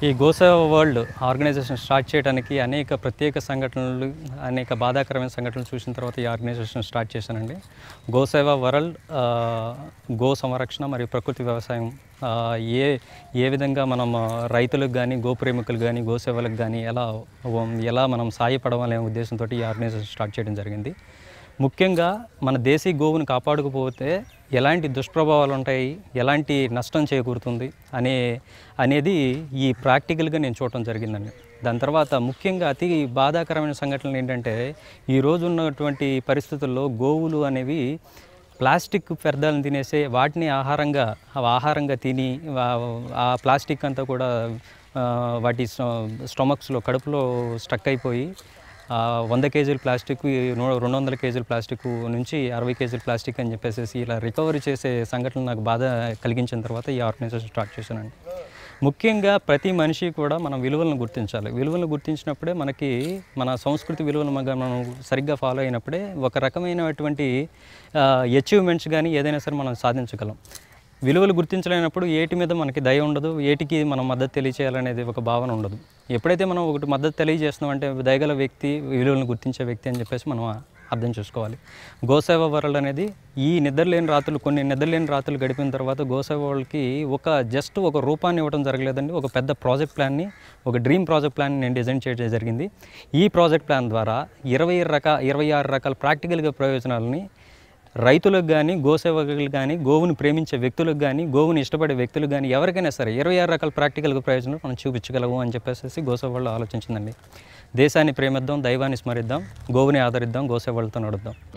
ఈ గోసేవ world organisation start చేయడానికి అనేక ప్రత్యేక సంఘటనలు అనేక బాధాకరమైన సంఘటనలు చూసిన తర్వాత ఈ ఆర్గనైజేషన్ స్టార్ట్ చేశానండి గోసేవ వరల్డ్ ఆ, గో సంరక్షణ మరియు ప్రకృతి వ్యవసాయం ఆ, ఏ ఏ విధంగా మనం ఆ, రైతులకు కానీ గోప్రేమికులు కానీ గోసేవలకు కానీ ఎలా ఎలా మనం సాయపడవాలనే ఉద్దేశంతో ఈ ఆర్గనైజేషన్ స్టార్ట్ చేయడం జరిగింది ముఖ్యంగా మన దేశీ గోవును కాపాడకపోతే ఎలాంటి దుష్ప్రభావాలు ఉంటాయి ఎలాంటి నష్టం చేకూరుతుంది అనే అనేది ఈ ప్రాక్టికల్గా నేను చూడటం జరిగిందండి దాని తర్వాత ముఖ్యంగా అతి బాధాకరమైన సంఘటనలు ఏంటంటే ఈ రోజు ఉన్నటువంటి పరిస్థితుల్లో గోవులు అనేవి ప్లాస్టిక్ వ్యర్థాలను తినేసే వాటిని ఆహారంగా అవి ఆహారంగా తిని వా- ఆ ప్లాస్టిక్ అంతా కూడా ఆ, వాటి స్టొమక్స్లో కడుపులో స్టక్ అయిపోయి ఆ, వంద కేజీల ప్లాస్టిక్ ఈ నూ- రెండు వందల కేజీల ప్లాస్టిక్ నుంచి అరవై కేజీల ప్లాస్టిక్ అని చెప్పేసి ఇలా రికవరీ చేసే సంఘటన నాకు బాధ కలిగించిన తర్వాత ఈ ఆర్గనైజేషన్ స్టార్ట్ చేశానండి ముఖ్యంగా ప్రతి మనిషి కూడా మనం విలువలను గుర్తించాలి విలువలను గుర్తించినప్పుడే మనకి మన సంస్కృతి విలువలు మగ- మనం సరిగ్గా ఫాలో అయినప్పుడే ఒక రకమైనటువంటి అచీవ్మెంట్స్ కానీ ఏదైనా సరే మనం సాధించగలం విలువలు గుర్తించలేనప్పుడు ఏటి మీద మనకి దయ ఉండదు ఏటికి మనం మద్దతు తెలియచేయాలనేది ఒక భావన ఉండదు ఎప్పుడైతే మనం ఒకటి మద్దతు తెలియజేస్తున్నాం అంటే దయగల వ్యక్తి విలువలను గుర్తించే వ్యక్తి అని చెప్పేసి మనం అర్థం చేసుకోవాలి గోసేవ వరల్డ్ అనేది ఈ నిద్రలేని రాత్రులు కొన్ని నిద్రలేని రాత్రులు గడిపిన తర్వాత గోసేవ వరల్డ్కి ఒక జస్ట్ ఒక రూపాన్ని ఇవ్వడం జరగలేదండి ఒక పెద్ద ప్రాజెక్ట్ ప్లాన్ని ఒక డ్రీమ్ ప్రాజెక్ట్ ప్లాన్ నేను డిజైన్ చేయడం జరిగింది ఈ ప్రాజెక్ట్ ప్లాన్ ద్వారా ఇరవై రకాల ఇరవై ఆరు రకాల ప్రాక్టికల్గా ప్రయోజనాలని రైతులకు కానీ గోసేవకులకు కానీ గోవుని ప్రేమించే వ్యక్తులకు కానీ గోవుని ఇష్టపడే వ్యక్తులకు కానీ ఎవరికైనా సరే ఇరవై ఆరు రకాల ప్రాక్టికల్గా ప్రయోజనం మనం చూపించగలము అని చెప్పేసి గోసేవ వాళ్ళు ఆలోచించిందండి దేశాన్ని ప్రేమిద్దాం దైవాన్ని స్మరిద్దాం గోవుని ఆదరిద్దాం గోసేవలతో నడుద్దాం